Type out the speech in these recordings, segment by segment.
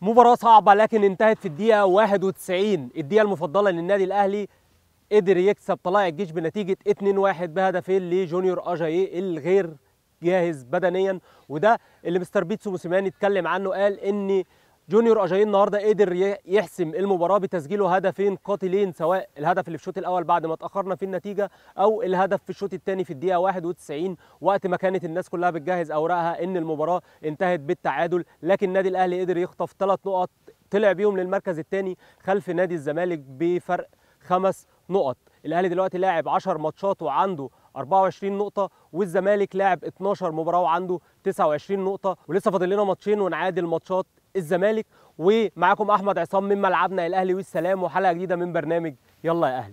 مباراة صعبة لكن انتهت في الدقيقة 91 الدقيقة المفضلة للنادي الأهلي قدر يكسب طلائع الجيش بنتيجة 2-1 بهدفين لجونيور أجاييه الغير جاهز بدنيا وده اللي مستر بيتسو موسيماني اتكلم عنه قال ان جونيور اجاييه النهارده قدر ي- يحسم المباراه بتسجيله هدفين قاتلين سواء الهدف اللي في الشوط الاول بعد ما اتاخرنا في النتيجه او الهدف في الشوط الثاني في الدقيقه 91 وقت ما كانت الناس كلها بتجهز اوراقها ان المباراه انتهت بالتعادل لكن النادي الاهلي قدر يخطف ثلاث نقط طلع بيهم للمركز الثاني خلف نادي الزمالك بفرق خمس نقط الاهلي دلوقتي لاعب 10 ماتشات وعنده 24 نقطة والزمالك لاعب 12 مباراة وعنده 29 نقطة ولسه فاضل لنا ماتشين ونعادل ماتشات الزمالك ومعاكم أحمد عصام من ملعبنا الأهلي والسلام وحلقة جديدة من برنامج يلا يا أهلي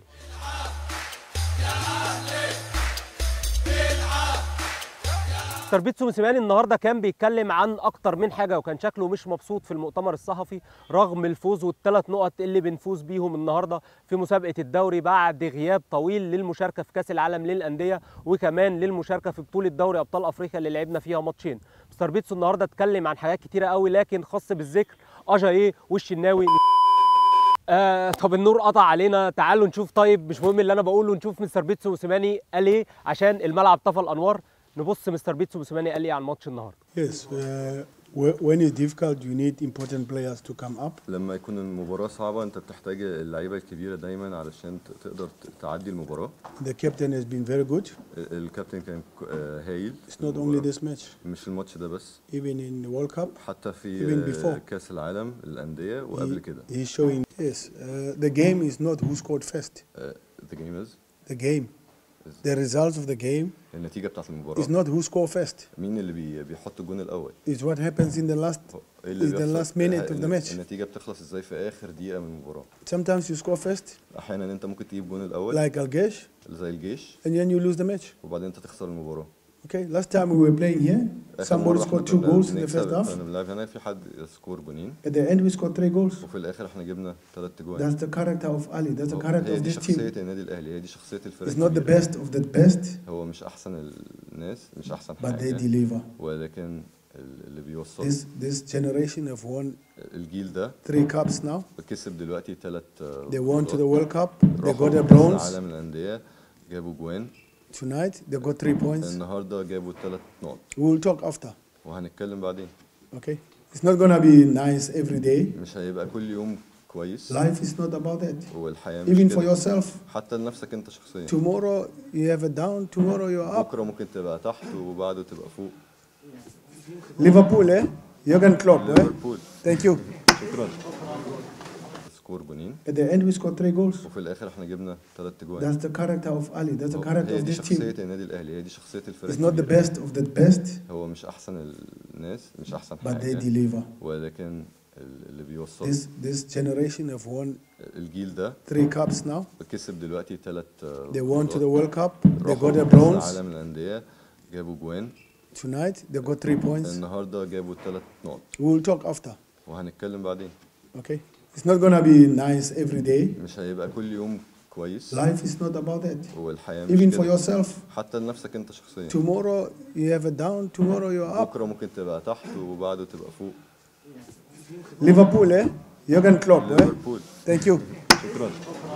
مستر بيتسو موسيماني النهارده كان بيتكلم عن اكتر من حاجه وكان شكله مش مبسوط في المؤتمر الصحفي رغم الفوز والثلاث نقط اللي بنفوز بيهم النهارده في مسابقه الدوري بعد غياب طويل للمشاركه في كاس العالم للانديه وكمان للمشاركه في بطوله دوري ابطال افريقيا اللي لعبنا فيها ماتشين مستر بيتسو النهارده اتكلم عن حاجات كتيره قوي لكن خاص بالذكر اجاييه والشناوي آه طب النور قطع علينا تعالوا نشوف طيب مش مهم اللي انا بقوله نشوف مستر بيتسو موسيماني قال ايه عشان الملعب طفى الانوار نبص مستر بيتسو موسيماني قال ايه عن ماتش النهارده Yes, uh, wh- when it's difficult, you need important players to come up. لما يكون المباراة صعبة انت بتحتاج اللعيبة الكبيرة دايما علشان ت- تقدر ت- تعدي المباراة The captain has been very good. ال- الكابتن كان ك- آه، هايل It's في not only المباراة. this match, مش الماتش ده بس even in the World Cup. حتى في Even آه، before. كأس العالم للأندية وقبل he- كده He's showing. Yes, uh, the game is not who scored first. آه، the game is The game, the results of the game النتيجة بتاعت is المباراة not who scored first. مين اللي بي- بيحط الجون الأول It's what happens in the last. هو إيه اللي Is the بيحصل؟ last minute of the الن- match. النتيجة بتخلص ازاي في آخر دقيقة من المباراة Sometimes you score first, أحيانا انت ممكن تجيب جون الأول like Algesh, زي الجيش and then you lose the match. وبعدين انت تخسر المباراة Okay, last time we were playing here, آخر somebody مرة احنا scored two كنا goals in the بنكسب، first half. كنا بنلعب هنا في حد سكور جونين At the end, we scored three goals. وفي الاخر احنا جبنا ثلاث اجوان That's the character of Ali. That's the هو- character هي of دي this شخصية team. النادي الاهلي هي دي شخصية الفريق It's not the best of the best, هو مش احسن الناس مش احسن but they حاجة deliver. ولكن ال- اللي بيوصل This this generation have won الجيل ده three cups now. كسب دلوقتي ثلاث They won to the World Cup. They got a bronze العالم للانديه جابوا جوان tonight. They got three points. النهارده جابوا ثلاث نقط We will talk after. وهنتكلم بعدين Okay. It's not gonna be nice every day. مش هيبقى كل يوم كويس Life is not about that. والحياه مش Even for كده. yourself. حتى لنفسك انت شخصيا Tomorrow you have a down. Tomorrow you're up. بكره ممكن تبقى تحت وبعده تبقى فوق Liverpool, eh? Jurgen Klopp, eh? ليفربول Thank you. شكرا سكور جونين At the end we scored three goals. وفي الاخر احنا جبنا ثلاث اجوان That's the character of Ali. That's the هو- character هي of دي this team. شخصية النادي الأهلي هي دي شخصية الفريق It's not the الكبير. best of the best, هو مش أحسن الناس مش أحسن but they حاجة deliver. ولكن ال- اللي بيوصل This this generation have won الجيل ده three cups now. كسب دلوقتي ثلاث They won to the World Cup. They got a bronze العالم للأندية جابوا جوان tonight. They got three points. النهارده جابوا ثلاث نقط We will talk after. وهنتكلم بعدين Okay. It's not gonna be nice every day. مش هيبقى كل يوم كويس Life is not about that. والحياة مش Even for كده. yourself. حتى لنفسك انت شخصيا Tomorrow you have a down. Tomorrow you're up. بكره ممكن تبقى تحت وبعده تبقى فوق Liverpool, eh? Jurgen Klopp, eh? ليفربول Thank you. شكرا